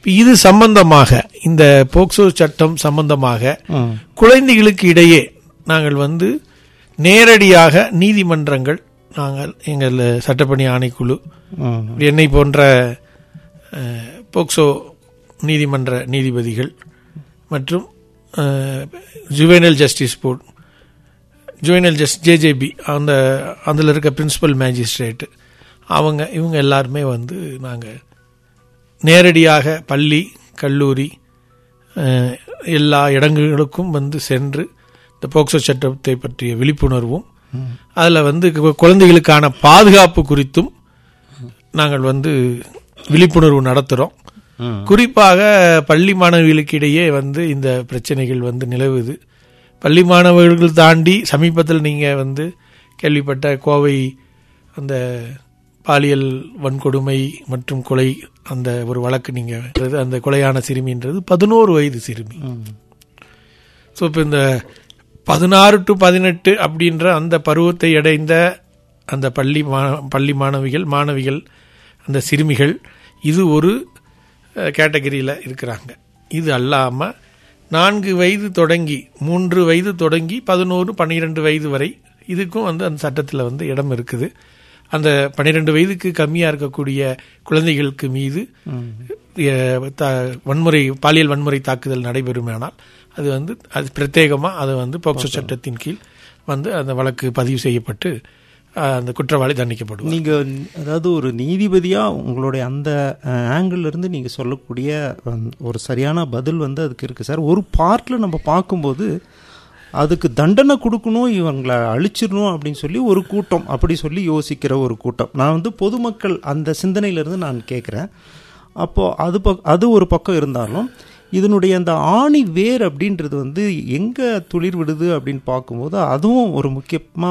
இப்ப இது சம்பந்தமாக இந்த போக்சோ சட்டம் சம்பந்தமாக ம். குழந்தைகளுக்கு இடையே நாங்கள் வந்து நேரடியாக நீதிமன்றங்கள் நாங்கள் எங்கள் சட்டப்பணி ஆணைக்குழு ம். என்னை போன்ற அஹ், போக்சோ நீதிமன்ற நீதிபதிகள் மற்றும் juvenile justice board juvenile just JJB அந்த அதில் இருக்க பிரின்சிபல் மேஜிஸ்ட்ரேட்டு அவங்க இவங்க எல்லாருமே வந்து நாங்கள் நேரடியாக பள்ளி கல்லூரி அஹ், எல்லா இடங்களுக்கும் வந்து சென்று இந்த போக்சோ சட்டத்தை பற்றிய விழிப்புணர்வும் அதில் வந்து கு- குழந்தைகளுக்கான பாதுகாப்பு குறித்தும் நாங்கள் வந்து விழிப்புணர்வு நடத்துகிறோம் ம். குறிப்பாக பள்ளி மாணவிகளுக்கு இடையே வந்து இந்த பிரச்சனைகள் வந்து நிலவுது பள்ளி மாணவர்கள் தாண்டி சமீபத்தில் நீங்கள் வந்து கேள்விப்பட்ட கோவை அந்த பாலியல் வன்கொடுமை மற்றும் கொலை அந்த ஒரு வழக்கு நீங்கள் அந்த கொலையான சிறுமின்றது பதினோரு வயது சிறுமி ம். ஸோ இப்போ இந்த பதினாறு டு பதினெட்டு அப்படின்ற அந்த பருவத்தை அடைந்த அந்த பள்ளி மா பள்ளி மாணவிகள் மாணவிகள் அந்த சிறுமிகள் இது ஒரு கேட்டகரியில் இருக்கிறாங்க இது அல்லாமல் நான்கு வயது தொடங்கி மூன்று வயது தொடங்கி பதினோரு பன்னிரெண்டு வயது வரை இதுக்கும் வந்து அந்த சட்டத்தில் வந்து இடம் இருக்குது அந்த பன்னிரெண்டு வயதுக்கு கம்மியாக இருக்கக்கூடிய குழந்தைகளுக்கு மீது எ- த- வன்முறை பாலியல் வன்முறை தாக்குதல் நடைபெறுமானால் அது வந்து அது பிரத்யேகமாக அது வந்து போக்சோ சட்டத்தின் கீழ் வந்து அந்த வழக்கு பதிவு செய்யப்பட்டு அஹ், அந்த குற்றவாளி தண்டிக்கப்படுவார் நீங்க அதாவது ஒரு நீதிபதியா உங்களுடைய அந்த ஆங்கிள் இருந்து நீங்க சொல்லக்கூடிய ஹம், ஒரு சரியான பதில் வந்து அதுக்கு இருக்கு சார் ஒரு பார்ட்ல நம்ம பார்க்கும்போது அதுக்கு தண்டனை கொடுக்கணும் இவங்களை அழிச்சிடணும் அப்படின்னு சொல்லி ஒரு கூட்டம் அப்படி சொல்லி யோசிக்கிற ஒரு கூட்டம் நான் வந்து பொதுமக்கள் அந்த சிந்தனையிலிருந்து நான் கேட்குறேன் அப்போ அது பக் அது ஒரு பக்கம் இருந்தாலும் இதனுடைய அந்த ஆணி வேர் அப்படின்றது வந்து எங்க துளிர் விடுது அப்படின்னு பார்க்கும்போது அதுவும் ஒரு முக்கியமா